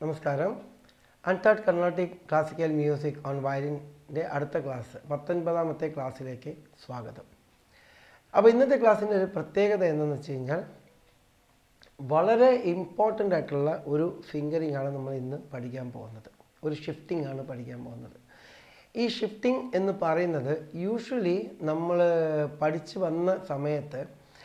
നമസ്കാരം അൺടാട്ട് Carnatic classical music on വയലിൻ്റെ അടുത്ത ക്ലാസ് പത്തൊൻപതാമത്തെ ക്ലാസ്സിലേക്ക് സ്വാഗതം അപ്പോൾ ഇന്നത്തെ ക്ലാസ്സിൻ്റെ ഒരു പ്രത്യേകത എന്തെന്ന് വെച്ച് കഴിഞ്ഞാൽ വളരെ ഇമ്പോർട്ടൻ്റ് ആയിട്ടുള്ള ഒരു ഫിംഗറിംഗ് ആണ് നമ്മൾ ഇന്ന് പഠിക്കാൻ പോകുന്നത് ഒരു ഷിഫ്റ്റിംഗ് ആണ് പഠിക്കാൻ പോകുന്നത് ഈ ഷിഫ്റ്റിംഗ് എന്ന് പറയുന്നത് യൂഷ്വലി നമ്മൾ പഠിച്ചു വന്ന സമയത്ത്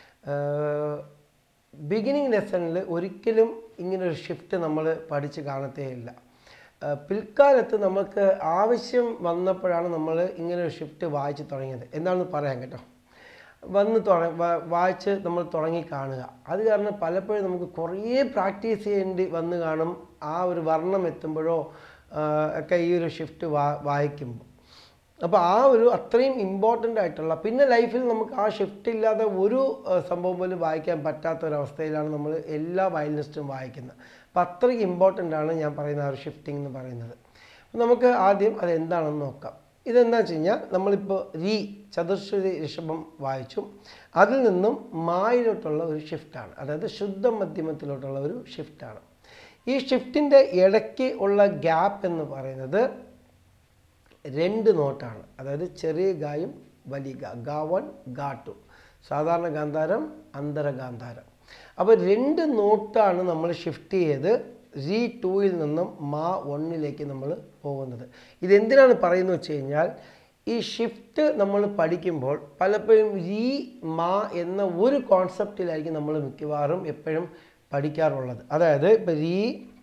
ബിഗിനിങ് ലെസണിൽ ഒരിക്കലും ഇങ്ങനൊരു ഷിഫ്റ്റ് നമ്മൾ പഠിച്ച് കാണത്തേയില്ല ആ, പിൽക്കാലത്ത് നമുക്ക് ആവശ്യം വന്നപ്പോഴാണ് നമ്മൾ ഇങ്ങനെ ഒരു ഷിഫ്റ്റ് വായിച്ച് തുടങ്ങിയത് എന്താണെന്ന് പറയാം കേട്ടോ വന്ന് തുട വ- വായിച്ച് നമ്മൾ തുടങ്ങി കാണുക അത് കാരണം പലപ്പോഴും നമുക്ക് കുറേ പ്രാക്ടീസ് ചെയ്യേണ്ടി വന്ന് കാണും ആ ഒരു വർണ്ണം എത്തുമ്പോഴോ ആ, ഒക്കെ ഈ ഒരു ഷിഫ്റ്റ് വാ വായിക്കുമ്പോൾ അപ്പോൾ ആ ഒരു അത്രയും ഇമ്പോർട്ടൻ്റ് ആയിട്ടുള്ള പിന്നെ ലൈഫിൽ നമുക്ക് ആ ഷിഫ്റ്റ് ഇല്ലാതെ ഒരു ആ, സംഭവം പോലും വായിക്കാൻ പറ്റാത്ത ഒരവസ്ഥയിലാണ് നമ്മൾ എല്ലാ വയലിനിസ്റ്റും വായിക്കുന്നത് അപ്പോൾ അത്രയ്ക്ക് ഇമ്പോർട്ടൻ്റ് ആണ് ഞാൻ പറയുന്ന ആ ഒരു ഷിഫ്റ്റിംഗ് എന്ന് പറയുന്നത് അപ്പോൾ നമുക്ക് ആദ്യം അത് എന്താണെന്ന് നോക്കാം ഇതെന്താ വെച്ച് കഴിഞ്ഞാൽ നമ്മളിപ്പോൾ രീ ചതുശ്രുതി ഋഷഭം വായിച്ചു അതിൽ നിന്നും മായിലോട്ടുള്ള ഒരു ഷിഫ്റ്റാണ് അതായത് ശുദ്ധ മധ്യമത്തിലോട്ടുള്ള ഒരു ഷിഫ്റ്റാണ് ഈ ഷിഫ്റ്റിൻ്റെ ഇടയ്ക്ക് ഉള്ള ഗ്യാപ്പ് എന്ന് പറയുന്നത് രണ്ട് നോട്ടാണ് അതായത് ചെറിയ ഗായും വലിയ ഗാ ഗാ വൺ ഗാ ടു സാധാരണ ഗാന്ധാരം അന്തര ഗാന്ധാരം അപ്പോൾ രണ്ട് നോട്ടാണ് നമ്മൾ ഷിഫ്റ്റ് ചെയ്ത് റീ ടൂയിൽ നിന്നും മാ വണ്ണിലേക്ക് നമ്മൾ പോകുന്നത് ഇതെന്തിനാണ് പറയുന്നത് വെച്ച് കഴിഞ്ഞാൽ ഈ ഷിഫ്റ്റ് നമ്മൾ പഠിക്കുമ്പോൾ പലപ്പോഴും രീ മാ എന്ന ഒരു കോൺസെപ്റ്റിലായിരിക്കും നമ്മൾ മിക്കവാറും എപ്പോഴും പഠിക്കാറുള്ളത് അതായത് ഇപ്പോൾ രീ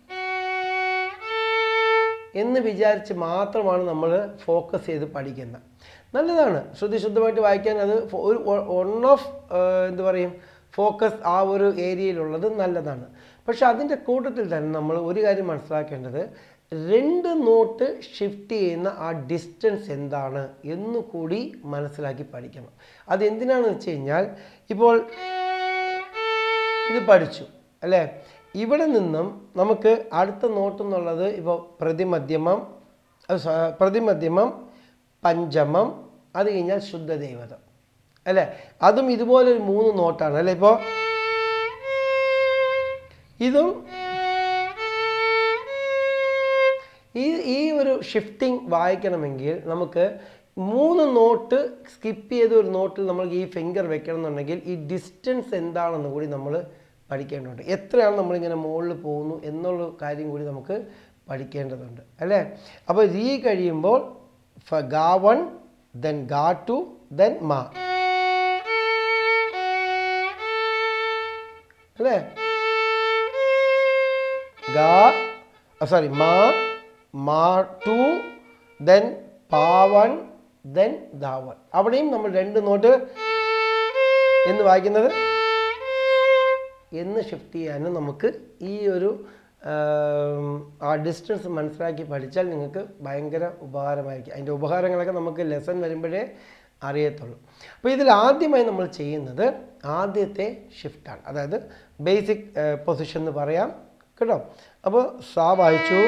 എന്ന് വിചാരിച്ച് മാത്രമാണ് നമ്മൾ ഫോക്കസ് ചെയ്ത് പഠിക്കുന്നത് നല്ലതാണ് ശ്രുതിശുദ്ധമായിട്ട് വായിക്കാൻ അത് ഫോ- ഒരു വൺ ഓഫ് എന്ത് പറയും ഫോക്കസ് ആ ഒരു ഏരിയയിലുള്ളത് നല്ലതാണ് പക്ഷെ അതിൻ്റെ കൂട്ടത്തിൽ തന്നെ നമ്മൾ ഒരു കാര്യം മനസ്സിലാക്കേണ്ടത് രണ്ട് നോട്ട് ഷിഫ്റ്റ് ചെയ്യുന്ന ആ ഡിസ്റ്റൻസ് എന്താണ് എന്ന് കൂടി മനസ്സിലാക്കി പഠിക്കണം അത് എന്തിനാണെന്ന് വെച്ച് കഴിഞ്ഞാൽ ഇപ്പോൾ ഇത് പഠിച്ചു അല്ലേ ഇവിടെ നിന്നും നമുക്ക് അടുത്ത നോട്ട് എന്നുള്ളത് ഇപ്പോൾ പ്രതിമധ്യമം അത് സ- പ്രതിമധ്യമം പഞ്ചമം അത് കഴിഞ്ഞാൽ ശുദ്ധദൈവതം അല്ലേ അതും ഇതുപോലെ ഒരു മൂന്ന് നോട്ടാണ് അല്ലേ ഇപ്പോൾ ഇതും ഈ ഈ ഒരു ഷിഫ്റ്റിംഗ് വായിക്കണമെങ്കിൽ നമുക്ക് മൂന്ന് നോട്ട് സ്കിപ്പ് ചെയ്ത ഒരു നോട്ടിൽ നമ്മൾ ഈ ഫിംഗർ വെക്കണം എന്നുണ്ടെങ്കിൽ ഈ ഡിസ്റ്റൻസ് എന്താണെന്ന് കൂടി നമ്മൾ പഠിക്കേണ്ടതുണ്ട് എത്രയാണ് നമ്മളിങ്ങനെ മുകളിൽ പോകുന്നു എന്നുള്ള കാര്യം കൂടി നമുക്ക് പഠിക്കേണ്ടതുണ്ട് അല്ലേ അപ്പോൾ രീ കഴിയുമ്പോൾ ഫ ഗാ വൺ ദെൻ ഗാ ടു ദെൻ മാ അല്ലേ ഗാ സോറി മാ മാ ടു ദെൻ പാവൺ ദെൻ ദാവൺ അവിടെയും നമ്മൾ രണ്ട് നോട്ട് എന്ന് വായിക്കുന്നത് എന്ന് ഷിഫ്റ്റ് ചെയ്യാനും നമുക്ക് ഈ ഒരു ആം, ആ ഡിസ്റ്റൻസ് മനസ്സിലാക്കി പഠിച്ചാൽ നിങ്ങൾക്ക് ഭയങ്കര ഉപകാരമായിരിക്കും അതിൻ്റെ ഉപകാരങ്ങളൊക്കെ നമുക്ക് ലെസൺ വരുമ്പോഴേ അറിയത്തുള്ളൂ അപ്പോൾ ഇതിൽ ആദ്യമായി നമ്മൾ ചെയ്യുന്നത് ആദ്യത്തെ ഷിഫ്റ്റാണ് അതായത് ബേസിക് പൊസിഷൻ എന്ന് പറയാം കേട്ടോ അപ്പോൾ സാ വായിച്ചു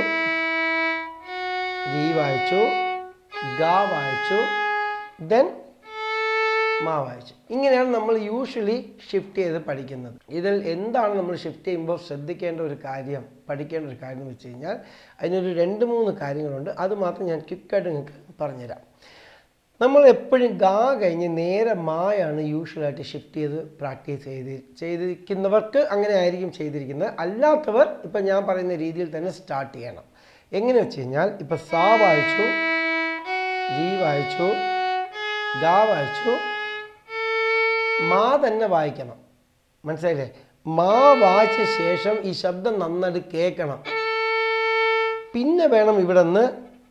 രീ വായിച്ചു ഗാ വായിച്ചു ദെൻ മാ വായിച്ചു ഇങ്ങനെയാണ് നമ്മൾ യൂഷ്വലി ഷിഫ്റ്റ് ചെയ്ത് പഠിക്കുന്നത് ഇതിൽ എന്താണ് നമ്മൾ ഷിഫ്റ്റ് ചെയ്യുമ്പോൾ ശ്രദ്ധിക്കേണ്ട ഒരു കാര്യം പഠിക്കേണ്ട ഒരു കാര്യം എന്ന് വെച്ച് കഴിഞ്ഞാൽ അതിനൊരു രണ്ട് മൂന്ന് കാര്യങ്ങളുണ്ട് അത് മാത്രം ഞാൻ ക്വിക്കായിട്ട് നിങ്ങൾക്ക് പറഞ്ഞുതരാം നമ്മൾ എപ്പോഴും ഗാ കഴിഞ്ഞ് നേരെ മായാണ് യൂഷ്വലായിട്ട് ഷിഫ്റ്റ് ചെയ്ത് പ്രാക്ടീസ് ചെയ്ത് ചെയ്തിരിക്കുന്നവർക്ക് അങ്ങനെ ആയിരിക്കും ചെയ്തിരിക്കുന്നത് അല്ലാത്തവർ ഇപ്പം ഞാൻ പറയുന്ന രീതിയിൽ തന്നെ സ്റ്റാർട്ട് ചെയ്യണം എങ്ങനെ വെച്ച് കഴിഞ്ഞാൽ ഇപ്പം സാ വായിച്ചു രീ വായിച്ചു ഗാ വായിച്ചു മാ തന്നെ വായിക്കണം മനസ്സിലായില്ലേ മാ വായിച്ച ശേഷം ഈ ശബ്ദം നന്നായിട്ട് കേൾക്കണം പിന്നെ വേണം ഇവിടെ നിന്ന്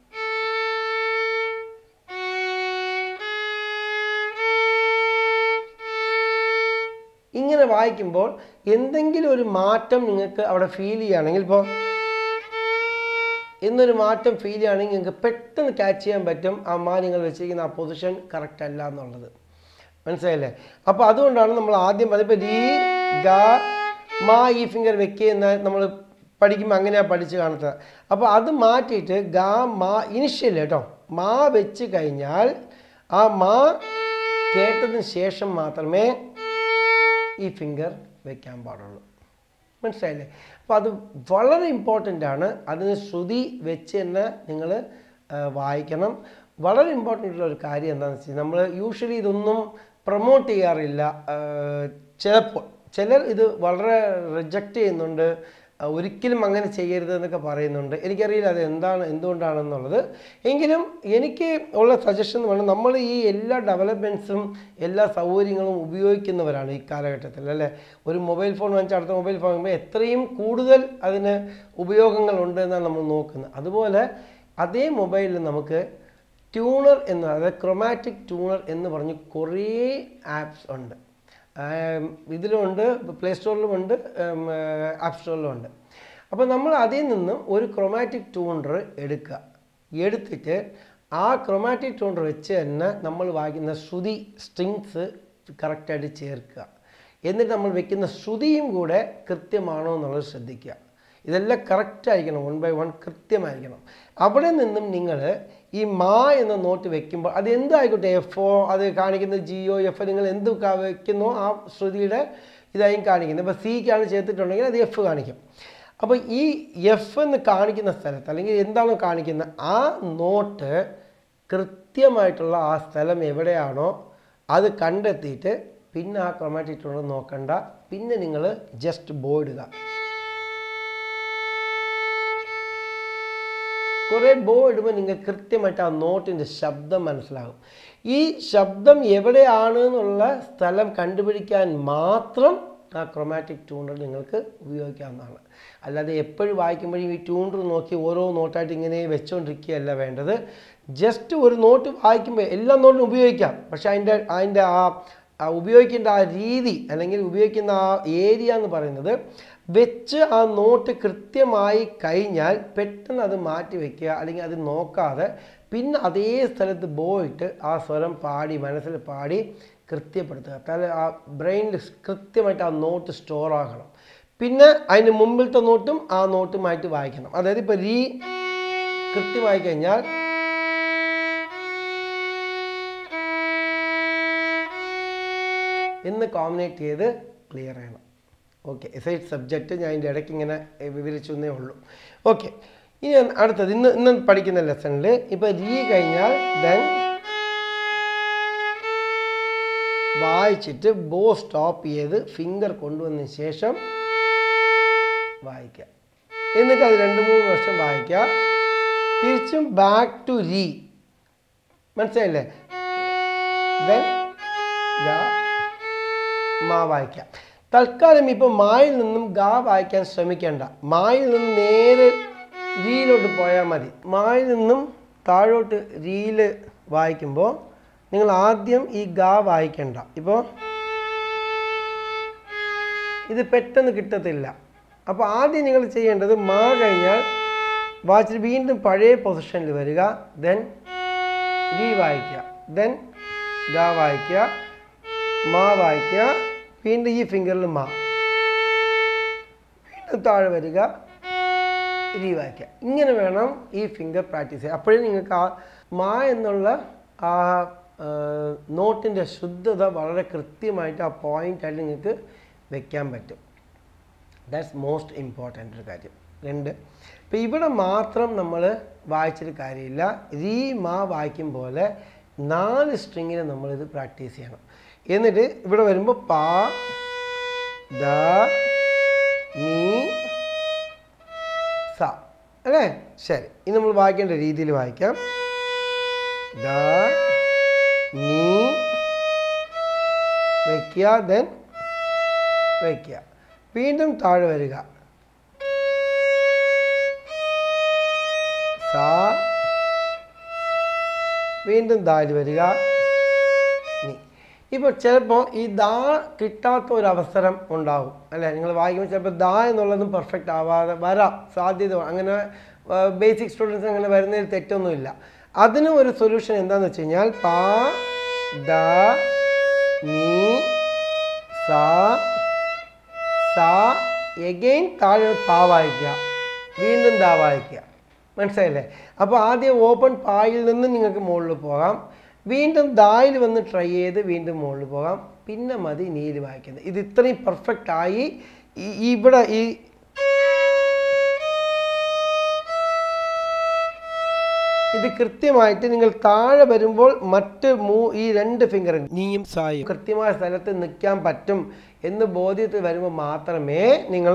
ഇങ്ങനെ വായിക്കുമ്പോൾ എന്തെങ്കിലും ഒരു മാറ്റം നിങ്ങൾക്ക് അവിടെ ഫീൽ ചെയ്യുകയാണെങ്കിൽ ഇപ്പോൾ എന്നൊരു മാറ്റം ഫീൽ ചെയ്യുകയാണെങ്കിൽ നിങ്ങൾക്ക് പെട്ടെന്ന് ക്യാച്ച് ചെയ്യാൻ പറ്റും ആ മാ നിങ്ങൾ വെച്ചിരിക്കുന്ന ആ പൊസിഷൻ കറക്റ്റ് അല്ല എന്നുള്ളത് മനസ്സിലായില്ലേ അപ്പോൾ അതുകൊണ്ടാണ് നമ്മൾ ആദ്യം പറഞ്ഞത് ഇപ്പോൾ രീ ഗ മാ ഈ ഫിംഗർ വെക്കുന്ന നമ്മൾ പഠിക്കുമ്പോൾ അങ്ങനെയാണ് പഠിച്ച് കാണുന്നത് അപ്പോൾ അത് മാറ്റിയിട്ട് ഗ മാ ഇനിഷ്യൽ കേട്ടോ മാ വെച്ച് കഴിഞ്ഞാൽ ആ മാ കേട്ടതിന് ശേഷം മാത്രമേ ഈ ഫിംഗർ വെക്കാൻ പാടുള്ളൂ മനസ്സിലായില്ലേ അപ്പോൾ അത് വളരെ ഇമ്പോർട്ടൻ്റ് ആണ് അതിന് ശ്രുതി വെച്ച് തന്നെ നിങ്ങൾ വായിക്കണം വളരെ ഇമ്പോർട്ടൻ്റ് ഉള്ള ഒരു കാര്യം എന്താണെന്ന് വെച്ചാൽ നമ്മൾ യൂഷ്വലി ഇതൊന്നും പ്രൊമോട്ട് ചെയ്യാറില്ല ആ, ചിലപ്പോൾ ചിലർ ഇത് വളരെ റിജക്റ്റ് ചെയ്യുന്നുണ്ട് ആ, ഒരിക്കലും അങ്ങനെ ചെയ്യരുത് എന്നൊക്കെ പറയുന്നുണ്ട് എനിക്കറിയില്ല അത് എന്താണ് എന്തുകൊണ്ടാണെന്നുള്ളത് എങ്കിലും എനിക്ക് ഉള്ള സജഷൻ എന്ന് പറഞ്ഞാൽ നമ്മൾ ഈ എല്ലാ ഡെവലപ്മെൻറ്റ്സും എല്ലാ സൗകര്യങ്ങളും ഉപയോഗിക്കുന്നവരാണ് ഈ കാലഘട്ടത്തിൽ അല്ലേ ഒരു മൊബൈൽ ഫോൺ വാങ്ങിച്ചാൽ അടുത്ത മൊബൈൽ ഫോൺ വാങ്ങുമ്പോൾ എത്രയും കൂടുതൽ അതിന് ഉപയോഗങ്ങളുണ്ട് എന്നാണ് നമ്മൾ നോക്കുന്നത് അതുപോലെ അതേ മൊബൈലിൽ നമുക്ക് ട്യൂണർ എന്ന് അതായത് ക്രൊമാറ്റിക് ട്യൂണർ എന്ന് പറഞ്ഞ് കുറേ ആപ്സ് ഉണ്ട് ആം, ഇതിലുമുണ്ട് പ്ലേ സ്റ്റോറിലുമുണ്ട് ആപ്പ് സ്റ്റോറിലുമുണ്ട് അപ്പോൾ നമ്മൾ അതിൽ നിന്നും ഒരു ക്രൊമാറ്റിക് ട്യൂണർ എടുക്കുക എടുത്തിട്ട് ആ ക്രൊമാറ്റിക് ട്യൂണർ വെച്ച് തന്നെ നമ്മൾ വായിക്കുന്ന ശ്രുതി സ്ട്രിങ്സ് കറക്റ്റായിട്ട് ചേർക്കുക എന്നിട്ട് നമ്മൾ വെക്കുന്ന ശ്രുതിയും കൂടെ കൃത്യമാണോ എന്നുള്ളത് ശ്രദ്ധിക്കുക ഇതെല്ലാം കറക്റ്റ് ആയിരിക്കണം വൺ ബൈ വൺ കൃത്യമായിരിക്കണം അവിടെ നിന്നും നിങ്ങൾ ഈ മാ എന്ന നോട്ട് വെക്കുമ്പോൾ അത് എന്തായിക്കോട്ടെ എഫ് ഒ അത് കാണിക്കുന്നത് ജിയോ എഫ് നിങ്ങൾ എന്ത് ക- വെക്കുന്നോ ആ ശ്രുതിയുടെ ഇതായും കാണിക്കുന്നത് ഇപ്പോൾ സിക്കാണ് ചേർത്തിട്ടുണ്ടെങ്കിൽ അത് എഫ് കാണിക്കും അപ്പോൾ ഈ എഫ് എന്ന് കാണിക്കുന്ന സ്ഥലത്ത് അല്ലെങ്കിൽ എന്താണോ കാണിക്കുന്നത് ആ നോട്ട് കൃത്യമായിട്ടുള്ള ആ സ്ഥലം എവിടെയാണോ അത് കണ്ടെത്തിയിട്ട് പിന്നെ ആ ക്രൊമാറ്റിക് ടോൺ നോക്കണ്ട പിന്നെ നിങ്ങൾ ജസ്റ്റ് ബോ ഇടുക കുറേ ബോ ഇടുമ്പോൾ നിങ്ങൾക്ക് കൃത്യമായിട്ട് ആ നോട്ടിൻ്റെ ശബ്ദം മനസ്സിലാകും ഈ ശബ്ദം എവിടെയാണ് എന്നുള്ള സ്ഥലം കണ്ടുപിടിക്കാൻ മാത്രം ആ ക്രൊമാറ്റിക് ട്യൂണർ നിങ്ങൾക്ക് ഉപയോഗിക്കാവുന്നതാണ് അല്ലാതെ എപ്പോഴും വായിക്കുമ്പോഴും ഈ ട്യൂണർ നോക്കി ഓരോ നോട്ടായിട്ട് ഇങ്ങനെ വെച്ചുകൊണ്ടിരിക്കുകയല്ല വേണ്ടത് ജസ്റ്റ് ഒരു നോട്ട് വായിക്കുമ്പോൾ എല്ലാ നോട്ടും ഉപയോഗിക്കാം പക്ഷേ അതിൻ്റെ അതിൻ്റെ ആ ആ ഉപയോഗിക്കേണ്ട ആ രീതി അല്ലെങ്കിൽ ഉപയോഗിക്കുന്ന ആ ഏരിയ എന്ന് പറയുന്നത് വെച്ച് ആ നോട്ട് കൃത്യമായി കഴിഞ്ഞാൽ പെട്ടെന്ന് അത് മാറ്റി വയ്ക്കുക അല്ലെങ്കിൽ അത് നോക്കാതെ പിന്നെ അതേ സ്ഥലത്ത് പോയിട്ട് ആ സ്വരം പാടി മനസ്സിൽ പാടി കൃത്യപ്പെടുത്തുക തല ആ ബ്രെയിനിൽ കൃത്യമായിട്ട് ആ നോട്ട് സ്റ്റോർ ആകണം പിന്നെ അതിന് മുമ്പിലത്തെ നോട്ടും ആ നോട്ടുമായിട്ട് വായിക്കണം അതായത് ഇപ്പോൾ രീ കൃത്യമായി കഴിഞ്ഞാൽ എന്ന് കോമ്പിനേറ്റ് ചെയ്ത് ക്ലിയർ ചെയ്യണം ഓക്കെ എസൈഡ് സബ്ജക്റ്റ് ഞാൻ അതിൻ്റെ ഇടയ്ക്ക് ഇങ്ങനെ എ, വിവരിച്ചു എന്നേ ഉള്ളൂ ഓക്കെ ഇനി അടുത്തത് ഇന്ന് ഇന്ന് പഠിക്കുന്ന ലെസണിൽ ഇപ്പോൾ രീ കഴിഞ്ഞാൽ ദെൻ വായിച്ചിട്ട് ബോ സ്റ്റോപ്പ് ചെയ്ത് ഫിംഗർ കൊണ്ടുവന്നതിന് ശേഷം വായിക്കുക എന്നിട്ട് അത് രണ്ട് മൂന്ന് വർഷം വായിക്കുക തിരിച്ചും ബാക്ക് ടു രീ മനസ്സിലായില്ലേ ദെൻ മാ വായിക്കാം തൽക്കാലം ഇപ്പോൾ മായിൽ നിന്നും ഗാ വായിക്കാൻ ശ്രമിക്കേണ്ട മായിൽ നിന്നും നേരെ രീയിലോട്ട് പോയാൽ മതി മായിൽ നിന്നും താഴോട്ട് രീയിൽ വായിക്കുമ്പോൾ നിങ്ങൾ ആദ്യം ഈ ഗാ വായിക്കണ്ട ഇപ്പോൾ ഇത് പെട്ടെന്ന് കിട്ടത്തില്ല അപ്പോൾ ആദ്യം നിങ്ങൾ ചെയ്യേണ്ടത് മാ കഴിഞ്ഞാൽ വായിച്ചിട്ട് വീണ്ടും പഴയ പൊസിഷനിൽ വരിക ദെൻ രീ വായിക്കുക ദെൻ ഗാ വായിക്കുക മാ വായിക്കുക വീണ്ടും ഈ ഫിംഗറിൽ മാ വീണ്ടും താഴെ വരിക രീ വായിക്കുക ഇങ്ങനെ വേണം ഈ ഫിംഗർ പ്രാക്ടീസ് ചെയ്യാൻ അപ്പോഴേ നിങ്ങൾക്ക് ആ മാ എന്നുള്ള ആ നോട്ടിൻ്റെ ശുദ്ധത വളരെ കൃത്യമായിട്ട് ആ പോയിൻ്റായിട്ട് നിങ്ങൾക്ക് വെക്കാൻ പറ്റും ദാറ്റ്സ് മോസ്റ്റ് ഇമ്പോർട്ടൻ്റ് ഒരു കാര്യം രണ്ട് ഇപ്പം ഇവിടെ മാത്രം നമ്മൾ വായിച്ചിട്ട് കാര്യമില്ല രീ മാ വായിക്കും പോലെ നാല് സ്ട്രിങ്ങിൽ നമ്മളിത് പ്രാക്ടീസ് ചെയ്യണം എന്നിട്ട് ഇവിടെ വരുമ്പോൾ പാ ദ നീ സ അല്ലേ ശരി ഇനി നമ്മൾ വായിക്കേണ്ട രീതിയിൽ വായിക്കാം ദ നീ വയ്ക്കുക ദെൻ വയ്ക്കുക വീണ്ടും താഴെ വരിക സ വീണ്ടും താഴെ വരിക നീ ഇപ്പോൾ ചിലപ്പോൾ ഈ ദാ കിട്ടാത്ത ഒരു അവസരം ഉണ്ടാകും അല്ലേ നിങ്ങൾ വായിക്കുമ്പോൾ ചിലപ്പോൾ ദാ എന്നുള്ളതും പെർഫെക്റ്റ് ആവാതെ വരാം സാധ്യത അങ്ങനെ ബേസിക് സ്റ്റുഡൻസ് അങ്ങനെ വരുന്നതിൽ തെറ്റൊന്നുമില്ല അതിനും ഒരു സൊല്യൂഷൻ എന്താണെന്ന് വെച്ച് കഴിഞ്ഞാൽ പാ ദ നീ സാ സാ എഗെയിൻ താഴെ പാ വായിക്കുക വീണ്ടും ദാ വായിക്കുക മനസ്സിലായില്ലേ അപ്പോൾ ആദ്യം ഓപ്പൺ പായിൽ നിന്ന് നിങ്ങൾക്ക് മുകളിൽ പോകാം വീണ്ടും ദായിൽ വന്ന് ട്രൈ ചെയ്ത് വീണ്ടും മുകളിൽ പോകാം പിന്നെ മതി നീല് വായിക്കുന്നത് ഇത് ഇത്രയും പെർഫെക്റ്റ് ആയി ഈ- ഈ ഇവിടെ ഈ ഇത് കൃത്യമായിട്ട് നിങ്ങൾ താഴെ വരുമ്പോൾ മറ്റ് മൂ ഈ രണ്ട് ഫിംഗർ നീയും സായും കൃത്യമായ സ്ഥലത്ത് നിൽക്കാൻ പറ്റും എന്ന് ബോധ്യത്തിൽ വരുമ്പോൾ മാത്രമേ നിങ്ങൾ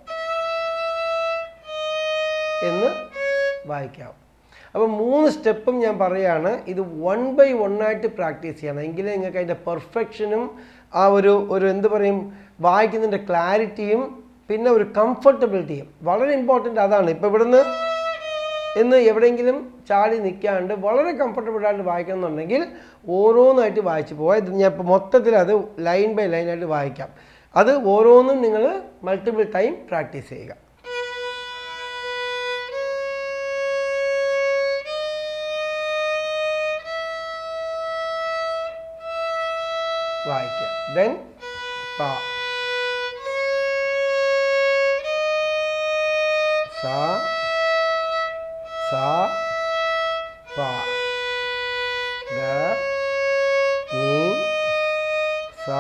എന്ന് വായിക്കാം അപ്പോൾ മൂന്ന് സ്റ്റെപ്പും ഞാൻ പറയുകയാണ് ഇത് വൺ ബൈ വൺ ആയിട്ട് പ്രാക്ടീസ് ചെയ്യണം എങ്കിലേ നിങ്ങൾക്ക് അതിൻ്റെ പെർഫെക്ഷനും ആ ഒരു ഒരു എന്ത് പറയും വായിക്കുന്നതിൻ്റെ ക്ലാരിറ്റിയും പിന്നെ ഒരു കംഫർട്ടബിലിറ്റിയും വളരെ ഇമ്പോർട്ടൻ്റ് അതാണ് ഇപ്പോൾ ഇവിടുന്ന് എന്ന് എവിടെയെങ്കിലും ചാടി നിൽക്കാണ്ട് വളരെ കംഫർട്ടബിൾ ആയിട്ട് വായിക്കണം എന്നുണ്ടെങ്കിൽ ഓരോന്നായിട്ട് വായിച്ചു പോവാം ഇത് ഞാൻ ഇപ്പോൾ മൊത്തത്തിൽ അത് ലൈൻ ബൈ ലൈനായിട്ട് വായിക്കാം അത് ഓരോന്നും നിങ്ങൾ മൾട്ടിപ്പിൾ ടൈം പ്രാക്ടീസ് ചെയ്യുക വായിക്കുക ദെൻ പ സ സ പ ദ നീ സ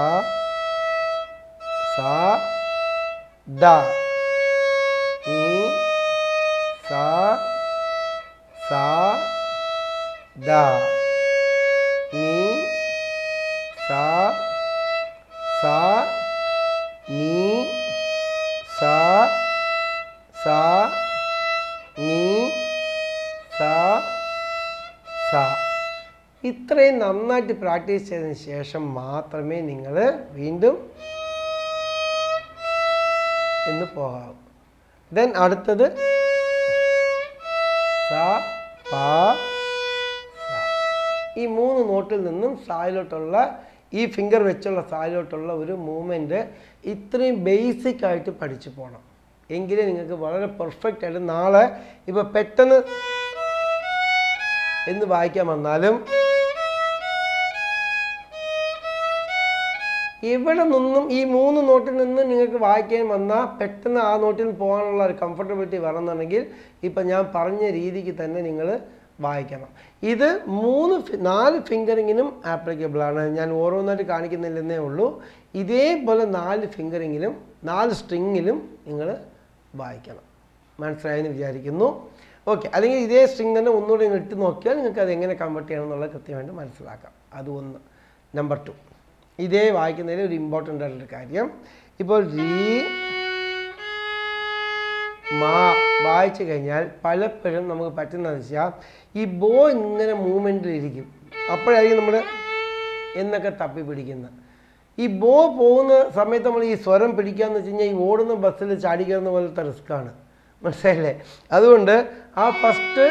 സ ദ നീ സ സ ദ നീ സ സ നീ സ സ നീ സ സ ഇത്രയും നന്നായിട്ട് പ്രാക്ടീസ് ചെയ്തതിന് ശേഷം മാത്രമേ നിങ്ങൾ വീണ്ടും എന്ന് പോകാവൂ ദെൻ അടുത്തത് സ പ സ. ഈ മൂന്ന് നോട്ടിൽ നിന്നും സായിലോട്ടുള്ള ഈ ഫിംഗർ വെച്ചുള്ള സായിലോട്ടുള്ള ഒരു മൂവ്മെൻറ്റ് ഇത്രയും ബേസിക് ആയിട്ട് പഠിച്ചു പോകണം എങ്കിലേ നിങ്ങൾക്ക് വളരെ പെർഫെക്റ്റ് ആയിട്ട് നാളെ ഇപ്പോൾ പെട്ടെന്ന് എന്ന് വായിക്കാൻ വന്നാലും ഇവിടെ നിന്നും ഈ മൂന്ന് നോട്ടിൽ നിന്ന് നിങ്ങൾക്ക് വായിക്കാൻ വന്നാൽ പെട്ടെന്ന് ആ നോട്ടിൽ പോകാനുള്ള ഒരു കംഫർട്ടബിലിറ്റി വരണമെന്നുണ്ടെങ്കിൽ ഇപ്പം ഞാൻ പറഞ്ഞ രീതിക്ക് തന്നെ നിങ്ങൾ വായിക്കണം ഇത് മൂന്ന് ഫി- നാല് ഫിംഗറിങ്ങിനും ആപ്ലിക്കബിൾ ആണ് ഞാൻ ഓരോന്നായിട്ട് കാണിക്കുന്നില്ലെന്നേ ഉള്ളൂ ഇതേപോലെ നാല് ഫിംഗറിങ്ങിലും നാല് സ്ട്രിങ്ങിലും നിങ്ങൾ വായിക്കണം മനസ്സിലായെന്ന് വിചാരിക്കുന്നു ഓക്കെ അല്ലെങ്കിൽ ഇതേ സ്ട്രിങ് തന്നെ ഒന്നുകൂടി നിങ്ങൾ ഇട്ട് നോക്കിയാൽ നിങ്ങൾക്ക് അത് എങ്ങനെ കൺവേർട്ട് ചെയ്യണം എന്നുള്ളത് കൃത്യമായിട്ട് മനസ്സിലാക്കാം അത് ഒന്ന് നമ്പർ ടു ഇതേ വായിക്കുന്നതിൽ ഒരു ഇമ്പോർട്ടൻ്റ് ആയിട്ടുള്ള കാര്യം ഇപ്പോൾ രീ മാ വായിച്ചു കഴിഞ്ഞാൽ പലപ്പോഴും നമുക്ക് പറ്റുന്നതെന്ന് വെച്ചാൽ ഈ ബോ ഇങ്ങനെ മൂവ്മെൻറ്റിലിരിക്കും അപ്പോഴായിരിക്കും നമ്മൾ എന്നൊക്കെ തപ്പി പിടിക്കുന്നത് ഈ ബോ പോകുന്ന സമയത്ത് നമ്മൾ ഈ സ്വരം പിടിക്കാന്ന് വെച്ച് കഴിഞ്ഞാൽ ഈ ഓടുന്ന ബസ്സിൽ ചാടിക്കുന്ന പോലത്തെ റിസ്ക്കാണ് മനസ്സിലായില്ലേ അതുകൊണ്ട് ആ ഫസ്റ്റ്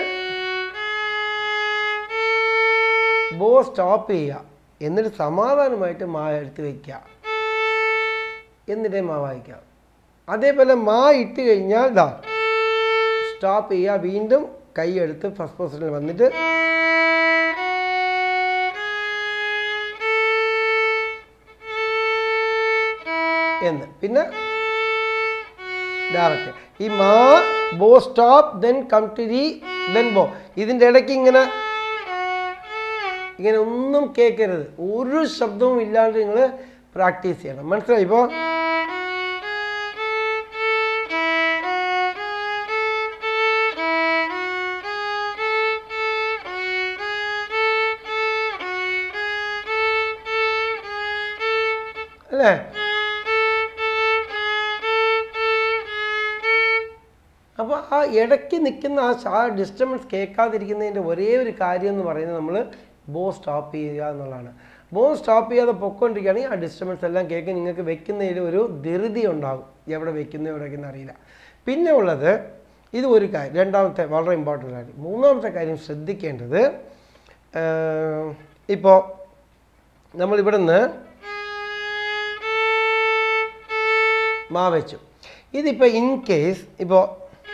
ബോ സ്റ്റോപ്പ് ചെയ്യുക എന്നിട്ട് സമാധാനമായിട്ട് മാ എടുത്ത് വയ്ക്കുക എന്നിട്ടേ മാ വായിക്കുക അതേപോലെ മാ ഇട്ട് കഴിഞ്ഞാൽ ദാ സ്റ്റോപ്പ് ചെയ്യുക വീണ്ടും കൈ എടുത്ത് ഫസ്റ്റ് പൊസിഷനിൽ വന്നിട്ട് എന്ന് പിന്നെ ഡയറക്റ്റ് ഈ മാ ബോ stop then come to the then ബോ ഇതിൻ്റെ ഇടയ്ക്ക് ഇങ്ങനെ ഇങ്ങനെ ഒന്നും കേൾക്കരുത് ഒരു ശബ്ദവും ഇല്ലാണ്ട് നിങ്ങൾ പ്രാക്ടീസ് ചെയ്യണം മനസ്സിലായി ഇപ്പോൾ അല്ലേ അപ്പോൾ ആ ഇടയ്ക്ക് നിൽക്കുന്ന ആ ആ ഡിസ്റ്റർബൻസ് കേൾക്കാതിരിക്കുന്നതിൻ്റെ ഒരേ ഒരു കാര്യം എന്ന് പറയുന്നത് നമ്മൾ ബോ സ്റ്റോപ്പ് ചെയ്യുക എന്നുള്ളതാണ് ബോ സ്റ്റോപ്പ് ചെയ്യാതെ പൊയ്ക്കൊണ്ടിരിക്കുകയാണെങ്കിൽ ആ ഡിസ്റ്റർബൻസ് എല്ലാം കേൾക്കാൻ നിങ്ങൾക്ക് വെക്കുന്നതിൽ ഒരു ധൃതി ഉണ്ടാകും എവിടെ വെക്കുന്നു എവിടെ വെക്കുന്ന അറിയില്ല പിന്നെ ഉള്ളത് ഇത് ഒരു കാര്യം രണ്ടാമത്തെ വളരെ ഇമ്പോർട്ടൻ്റ് കാര്യം മൂന്നാമത്തെ കാര്യം ശ്രദ്ധിക്കേണ്ടത് ഇപ്പോൾ നമ്മളിവിടെ നിന്ന് മാ വെച്ചു ഇതിപ്പോൾ ഇൻ കേസ് ഇപ്പോൾ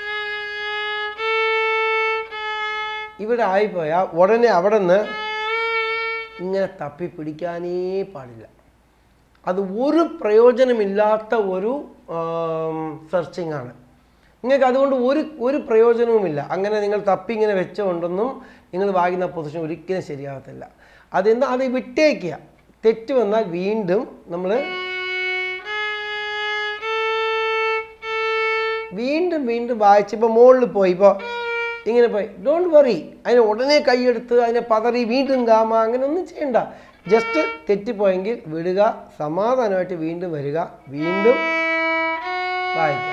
ഇവിടെ ആയിപ്പോയാൽ ഉടനെ അവിടെ നിന്ന് ഇങ്ങനെ തപ്പി പിടിക്കാനേ പാടില്ല അത് ഒരു പ്രയോജനമില്ലാത്ത ഒരു സെർച്ചിങ് ആണ് നിങ്ങൾക്ക് അതുകൊണ്ട് ഒരു ഒരു പ്രയോജനവുമില്ല അങ്ങനെ നിങ്ങൾ തപ്പി ഇങ്ങനെ വെച്ചുകൊണ്ടൊന്നും നിങ്ങൾ വാങ്ങുന്ന പൊസിഷൻ ഒരിക്കലും ശരിയാകത്തില്ല അതെന്താ അത് വിട്ടേക്കുക തെറ്റ് വന്നാൽ വീണ്ടും നമ്മൾ വീണ്ടും വീണ്ടും വായിച്ച് ഇപ്പോൾ മുകളിൽ പോയി ഇപ്പോൾ ഇങ്ങനെ പോയി ഡോണ്ട് വറി അതിനെ ഉടനെ കൈയെടുത്ത് അതിനെ പതറി വീണ്ടും ഗാമ അങ്ങനെ ഒന്നും ചെയ്യണ്ട ജസ്റ്റ് തെറ്റിപ്പോയെങ്കിൽ വിടുക സമാധാനമായിട്ട് വീണ്ടും വരിക വീണ്ടും വായിക്കുക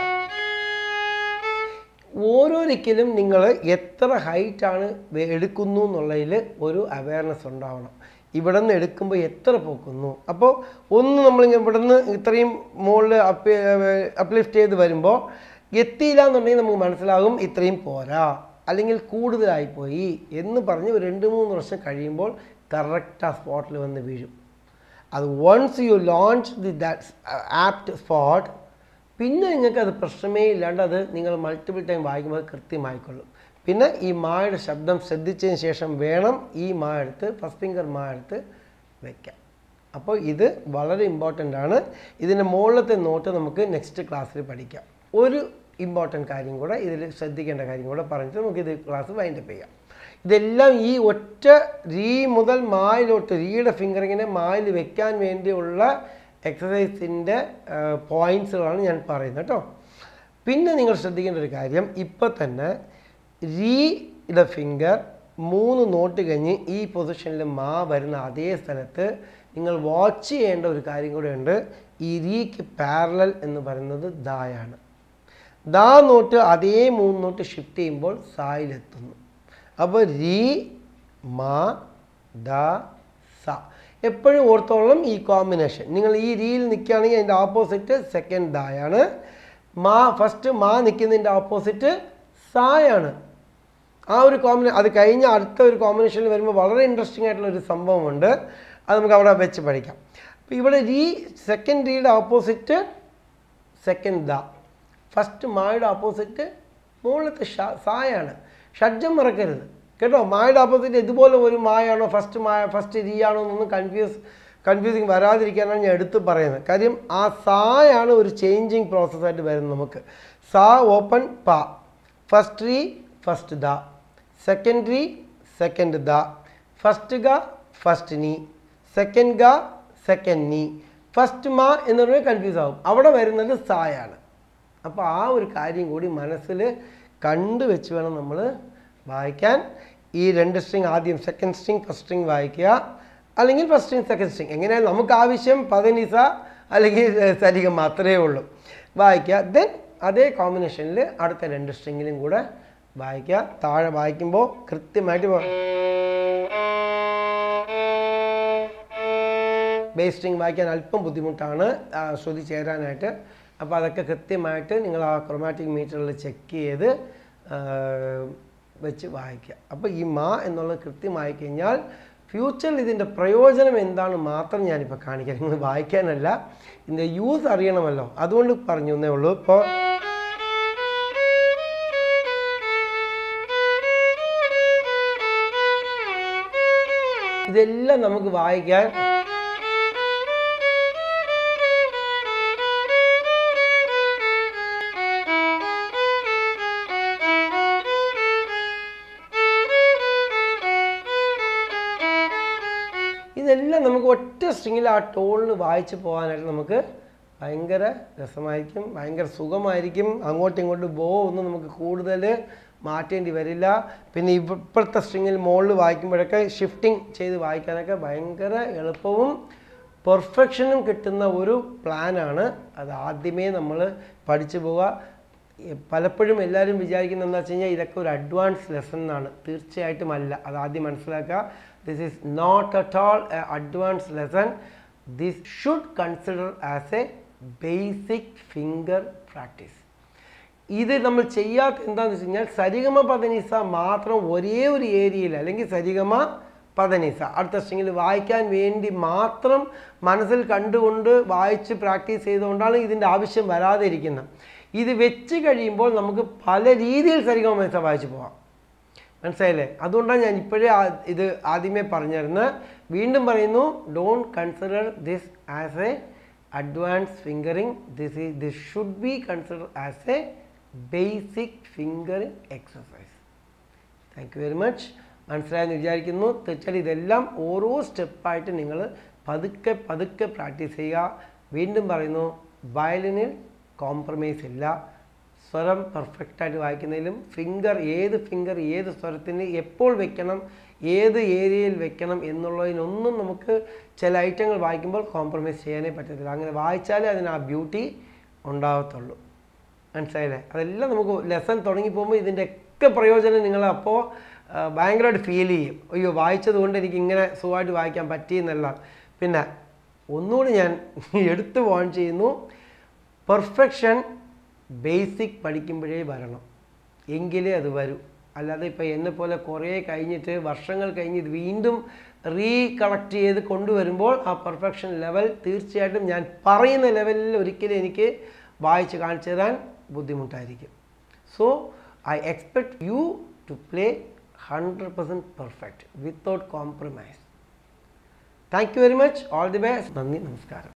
ഓരോരിക്കലും നിങ്ങൾ എത്ര ഹൈറ്റാണ് എടുക്കുന്നു എന്നുള്ളതിൽ ഒരു അവയർനെസ് ഉണ്ടാവണം ഇവിടെ നിന്ന് എടുക്കുമ്പോൾ എത്ര പോക്കുന്നു അപ്പോൾ ഒന്ന് നമ്മളിങ്ങനെ ഇവിടെ നിന്ന് ഇത്രയും മുകളിൽ അപ്പ് അപ്ലിഫ്റ്റ് ചെയ്ത് വരുമ്പോൾ എത്തിയില്ല എന്നുണ്ടെങ്കിൽ നമുക്ക് മനസ്സിലാകും ഇത്രയും പോരാ അല്ലെങ്കിൽ കൂടുതലായിപ്പോയി എന്ന് പറഞ്ഞ് ഒരു രണ്ട് മൂന്ന് വർഷം കഴിയുമ്പോൾ കറക്റ്റ് ആ സ്പോട്ടിൽ വന്ന് വീഴും അത് once you launch the that apt spot പിന്നെ നിങ്ങൾക്ക് അത് പ്രശ്നമേ ഇല്ലാണ്ട് അത് നിങ്ങൾ മൾട്ടിപ്പിൾ ടൈം വായിക്കുമ്പോൾ അത് കൃത്യമായിക്കൊള്ളും പിന്നെ ഈ മായുടെ ശബ്ദം ശ്രദ്ധിച്ചതിന് ശേഷം വേണം ഈ മാ എടുത്ത് ഫസ്റ്റ് ഫിംഗർ മാ എടുത്ത് വയ്ക്കാൻ അപ്പോൾ ഇത് വളരെ ഇമ്പോർട്ടൻ്റ് ആണ് ഇതിൻ്റെ മുകളിലത്തെ നോട്ട് നമുക്ക് നെക്സ്റ്റ് ക്ലാസ്സിൽ പഠിക്കാം ഒരു ഇമ്പോർട്ടൻ്റ് കാര്യം കൂടെ ഇതിൽ ശ്രദ്ധിക്കേണ്ട കാര്യം കൂടെ പറഞ്ഞിട്ട് നമുക്ക് ഇത് ക്ലാസ് വൈൻഡപ്പ് ചെയ്യാം ഇതെല്ലാം ഈ ഒറ്റ രീ മുതൽ മായിലോട്ട് രീയുടെ ഫിംഗറിങ്ങിനെ മായിൽ വെക്കാൻ വേണ്ടിയുള്ള എക്സസൈസിൻ്റെ പോയിൻറ്റ്സുകളാണ് ഞാൻ പറയുന്നത് കേട്ടോ പിന്നെ നിങ്ങൾ ശ്രദ്ധിക്കേണ്ട ഒരു കാര്യം ഇപ്പോൾ തന്നെ രീയുടെ ഫിംഗർ മൂന്ന് നോട്ട് കഴിഞ്ഞ് ഈ പൊസിഷനിൽ മാ വരുന്ന അതേ സ്ഥലത്ത് നിങ്ങൾ വാച്ച് ചെയ്യേണ്ട ഒരു കാര്യം കൂടെ ഉണ്ട് ഈ രീക്ക് പാരലൽ എന്ന് പറയുന്നത് ദായാണ് ദാ നോട്ട് അതേ മൂന്ന് നോട്ട് ഷിഫ്റ്റ് ചെയ്യുമ്പോൾ സായിലെത്തുന്നു അപ്പോൾ രീ മാ ദ സ എപ്പോഴും ഓർത്തോളം ഈ കോമ്പിനേഷൻ നിങ്ങൾ ഈ രീതിയിൽ നിൽക്കുകയാണെങ്കിൽ അതിൻ്റെ ഓപ്പോസിറ്റ് സെക്കൻഡ് ദായാണ് മാ ഫസ്റ്റ് മാ നിൽക്കുന്നതിൻ്റെ ഓപ്പോസിറ്റ് സായാണ് ആ ഒരു കോമ്പിനേ അത് കഴിഞ്ഞ അടുത്ത ഒരു കോമ്പിനേഷനിൽ വരുമ്പോൾ വളരെ ഇൻട്രസ്റ്റിംഗ് ആയിട്ടുള്ള ഒരു സംഭവമുണ്ട് അത് നമുക്ക് അവിടെ വെച്ച് പഠിക്കാം അപ്പോൾ ഇവിടെ രീ സെക്കൻഡ് റീയുടെ ഓപ്പോസിറ്റ് സെക്കൻഡ് ദ ഫസ്റ്റ് മായുടെ ഓപ്പോസിറ്റ് മുകളിലത്തെ ഷ സായാണ് ഷഡ്ജം മറക്കരുത് കേട്ടോ മായുടെ ഓപ്പോസിറ്റ് ഇതുപോലെ ഒരു മായാണോ ഫസ്റ്റ് മായ ഫസ്റ്റ് രീ ആണോ എന്നൊന്നും കൺഫ്യൂസ് കൺഫ്യൂസിങ് വരാതിരിക്കാനാണ് ഞാൻ എടുത്ത് പറയുന്നത് കാര്യം ആ സായാണ് ഒരു ചേഞ്ചിങ് പ്രോസസ്സായിട്ട് വരുന്നത് നമുക്ക് സാ ഓപ്പൺ പ ഫസ്റ്റ് റീ ഫസ്റ്റ് ദ സെക്കൻഡ് റീ സെക്കൻഡ് ദ ഫസ്റ്റ് ഗ ഫസ്റ്റ് നീ സെക്കൻഡ് ഗ സെക്കൻഡ് നീ ഫസ്റ്റ് മാ എന്ന് പറയുന്നത് കൺഫ്യൂസ് ആവും അവിടെ വരുന്നത് സായാണ് അപ്പോൾ ആ ഒരു കാര്യം കൂടി മനസ്സിൽ കണ്ടു വെച്ച് വേണം നമ്മൾ വായിക്കാൻ ഈ രണ്ട് സ്ട്രിങ് ആദ്യം സെക്കൻഡ് സ്ട്രിങ് ഫസ്റ്റ് സ്ട്രിങ് വായിക്കുക അല്ലെങ്കിൽ ഫസ്റ്റ് സ്ട്രിങ് സെക്കൻഡ് സ്ട്രിങ് എങ്ങനെയാണ് നമുക്ക് ആവശ്യം പതനിസ അല്ലെങ്കിൽ സരിഗ മാത്രമേ ഉള്ളൂ വായിക്കുക ദെൻ അതേ കോമ്പിനേഷനിൽ അടുത്ത രണ്ട് സ്ട്രിങ്ങിലും കൂടെ വായിക്കുക താഴെ വായിക്കുമ്പോൾ കൃത്യമായിട്ട് ബേസ് സ്ട്രിങ് വായിക്കാൻ അല്പം ബുദ്ധിമുട്ടാണ് ആ, ശ്രുതി ചേരാനായിട്ട് അപ്പോൾ അതൊക്കെ കൃത്യമായിട്ട് നിങ്ങൾ ആ ക്രൊമാറ്റിക് മീറ്ററിൽ ചെക്ക് ചെയ്ത് ആ, വെച്ച് വായിക്കുക അപ്പോൾ ഈ മാ എന്നുള്ളത് കൃത്യമായി കഴിഞ്ഞാൽ ഫ്യൂച്ചറിൽ ഇതിൻ്റെ പ്രയോജനം എന്താണ് മാത്രം ഞാനിപ്പോൾ കാണിക്കാം നിങ്ങൾ വായിക്കാനല്ല ഇതിൻ്റെ യൂസ് അറിയണമല്ലോ അതുകൊണ്ട് പറഞ്ഞു എന്നേ ഉള്ളൂ ഇപ്പോൾ ഇതെല്ലാം നമുക്ക് വായിക്കാൻ ഇതെല്ലാം നമുക്ക് ഒറ്റ സ്ട്രിങ്ങിൽ ആ ടോണിൽ വായിച്ച് പോകാനായിട്ട് നമുക്ക് ഭയങ്കര രസമായിരിക്കും ഭയങ്കര സുഖമായിരിക്കും അങ്ങോട്ടും ഇങ്ങോട്ടും ബോ ഒന്നും നമുക്ക് കൂടുതൽ മാറ്റേണ്ടി വരില്ല പിന്നെ ഇപ്പ- ഇപ്പോഴത്തെ സ്ട്രിങ്ങിൽ മുകളിൽ വായിക്കുമ്പോഴൊക്കെ ഷിഫ്റ്റിംഗ് ചെയ്ത് വായിക്കാനൊക്കെ ഭയങ്കര എളുപ്പവും പെർഫെക്ഷനും കിട്ടുന്ന ഒരു പ്ലാനാണ് അത് ആദ്യമേ നമ്മൾ പഠിച്ചു പോവുക ഈ പലപ്പോഴും എല്ലാവരും വിചാരിക്കുന്നത് എന്താ വെച്ച് കഴിഞ്ഞാൽ ഇതൊക്കെ ഒരു അഡ്വാൻസ് ലെസൺ എന്നാണ് തീർച്ചയായിട്ടും അല്ല അത് ആദ്യം മനസ്സിലാക്കുക this is not at all a advance lesson this should consider as a basic finger practice ഇത് നമ്മൾ ചെയ്യാത്ത എന്താണെന്ന് വെച്ച് കഴിഞ്ഞാൽ സരിഗമ പദനിസ മാത്രം ഒരേ ഒരു ഏരിയയിൽ അല്ലെങ്കിൽ സരിഗമ പദനിസ അടുത്ത സ്ട്രിങ്ങിൽ വായിക്കാൻ വേണ്ടി മാത്രം മനസ്സിൽ കണ്ടുകൊണ്ട് വായിച്ച് പ്രാക്ടീസ് ചെയ്തുകൊണ്ടാണ് ഇതിൻ്റെ ആവശ്യം വരാതെ ഇരിക്കുന്നത് ഇത് വെച്ച് കഴിയുമ്പോൾ നമുക്ക് പല രീതിയിൽ സരിഗമ പദനിസ വായിച്ച് പോകാം മനസ്സിലായില്ലേ അതുകൊണ്ടാണ് ഞാൻ ഇപ്പോഴേ ആ- ഇത് ആദ്യമേ പറഞ്ഞിരുന്നത് വീണ്ടും പറയുന്നു don't consider this as a advance fingering this ഈ this should be consider as a basic fingering exercise thank you very much മനസ്സിലായെന്ന് വിചാരിക്കുന്നു തീർച്ചയായിട്ടും ഇതെല്ലാം ഓരോ സ്റ്റെപ്പായിട്ട് നിങ്ങൾ പതുക്കെ പതുക്കെ പ്രാക്ടീസ് ചെയ്യുക വീണ്ടും പറയുന്നു വയലിനിൽ കോംപ്രമൈസ് ഇല്ല സ്വരം പെർഫെക്റ്റായിട്ട് വായിക്കുന്നതിലും ഫിംഗർ ഏത് ഫിംഗർ ഏത് സ്വരത്തിന് എപ്പോൾ വെക്കണം ഏത് ഏരിയയിൽ വെക്കണം എന്നുള്ളതിനൊന്നും നമുക്ക് ചില ഐറ്റങ്ങൾ വായിക്കുമ്പോൾ കോംപ്രമൈസ് ചെയ്യാനേ പറ്റത്തില്ല അങ്ങനെ വായിച്ചാലേ അതിന് ആ ബ്യൂട്ടി ഉണ്ടാകത്തുള്ളൂ മനസ്സിലായില്ലേ അതെല്ലാം നമുക്ക് ലെസൺ തുടങ്ങി പോകുമ്പോൾ ഇതിൻ്റെയൊക്കെ പ്രയോജനം നിങ്ങൾ അപ്പോൾ ഭയങ്കരമായിട്ട് ഫീൽ ചെയ്യും അയ്യോ വായിച്ചത് കൊണ്ട് എനിക്ക് ഇങ്ങനെ സുഖമായിട്ട് വായിക്കാൻ പറ്റിയെന്നല്ല പിന്നെ ഒന്നുകൂടി ഞാൻ എടുത്തു വാൺ ചെയ്യുന്നു പെർഫെക്ഷൻ ബേസിക് പഠിക്കുമ്പോഴേ വരണം എങ്കിലേ അത് വരൂ അല്ലാതെ ഇപ്പോൾ എന്നെ പോലെ കുറേ കഴിഞ്ഞിട്ട് വർഷങ്ങൾ കഴിഞ്ഞ് ഇത് വീണ്ടും റീകളക്ട് ചെയ്ത് കൊണ്ടുവരുമ്പോൾ ആ പെർഫെക്ഷൻ ലെവൽ തീർച്ചയായിട്ടും ഞാൻ പറയുന്ന ലെവലിൽ ഒരിക്കലും എനിക്ക് വായിച്ച് കാണിച്ചു തരാൻ ബുദ്ധിമുട്ടായിരിക്കും so I expect you to play hundred percent perfect without compromise thank you very much all the best നന്ദി നമസ്കാരം